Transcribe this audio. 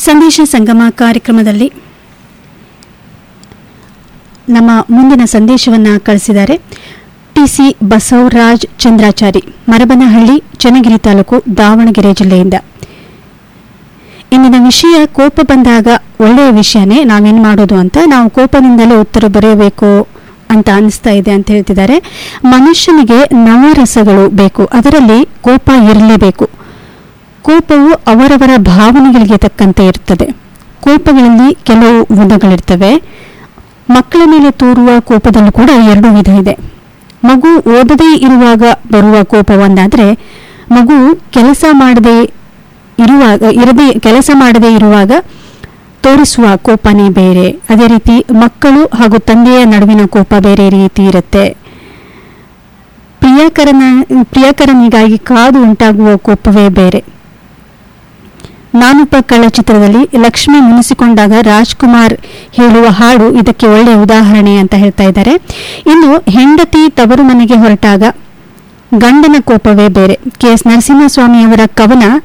ಸಂದೇಶ ಸಂಗಮ ಕಾರ್ಯಕ್ರಮದಲ್ಲಿ ನಮ್ಮ ಮುಂದಿನ ಸಂದೇಶವನ್ನು ಕಳಿಸಿದ್ದಾರೆ ಟಿಸಿ ಬಸವರಾಜ್ ಚಂದ್ರಾಚಾರಿ ಮರಬನಹಳ್ಳಿ ಚನ್ನಗಿರಿ ತಾಲೂಕು ದಾವಣಗೆರೆ ಜಿಲ್ಲೆಯಿಂದ ಇಂದಿನ ವಿಷಯ ಕೋಪ ಬಂದಾಗ ಒಳ್ಳೆಯ ವಿಷಯನೇ ನಾವೇನು ಮಾಡೋದು ಅಂತ ನಾವು ಕೋಪದಿಂದಲೇ ಉತ್ತರ ಬರೆಯಬೇಕು ಅಂತ ಅನಿಸ್ತಾ ಇದೆ ಅಂತ ಹೇಳ್ತಿದ್ದಾರೆ ಮನುಷ್ಯನಿಗೆ ನವರಸಗಳು ಬೇಕು ಅದರಲ್ಲಿ ಕೋಪ ಇರಲೇಬೇಕು ಕೋಪವು ಅವರವರ ಭಾವನೆಗಳಿಗೆ ತಕ್ಕಂತೆ ಇರುತ್ತದೆ ಕೋಪಗಳಲ್ಲಿ ಕೆಲವು ವಿಧಗಳಿರ್ತವೆ ಮಕ್ಕಳ ಮೇಲೆ ತೋರುವ ಕೋಪದಲ್ಲೂ ಕೂಡ ಎರಡು ವಿಧ ಇದೆ ಮಗು ಓದದೇ ಇರುವಾಗ ಬರುವ ಕೋಪ ಒಂದಾದ್ರೆ ಮಗು ಕೆಲಸ ಮಾಡದೆ ಇರುವಾಗ ಇರದೆ ಕೆಲಸ ಮಾಡದೇ ಇರುವಾಗ ತೋರಿಸುವ ಕೋಪನೇ ಬೇರೆ ಅದೇ ರೀತಿ ಮಕ್ಕಳು ಹಾಗೂ ತಂದೆಯ ನಡುವಿನ ಕೋಪ ಬೇರೆ ರೀತಿ ಇರುತ್ತೆ ಪ್ರಿಯಕರನ ಪ್ರಿಯಕರನಿಗಾಗಿ ಕಾದು ಉಂಟಾಗುವ ಕೋಪವೇ ಬೇರೆ ನಾನೊಬ್ಬ ಕಳ್ಳ ಚಿತ್ರದಲ್ಲಿ ಲಕ್ಷ್ಮಿ ಮುನಿಸಿಕೊಂಡಾಗ ರಾಜ್ಕುಮಾರ್ ಹೇಳುವ ಹಾಡು ಇದಕ್ಕೆ ಒಳ್ಳೆಯ ಉದಾಹರಣೆ ಅಂತ ಹೇಳ್ತಾ ಇದ್ದಾರೆ ಇನ್ನು ಹೆಂಡತಿ ತವರು ಮನೆಗೆ ಹೊರಟಾಗ ಗಂಡನ ಕೋಪವೇ ಬೇರೆ ಕೆ ಎಸ್ ನರಸಿಂಹಸ್ವಾಮಿಯವರ ಕವನ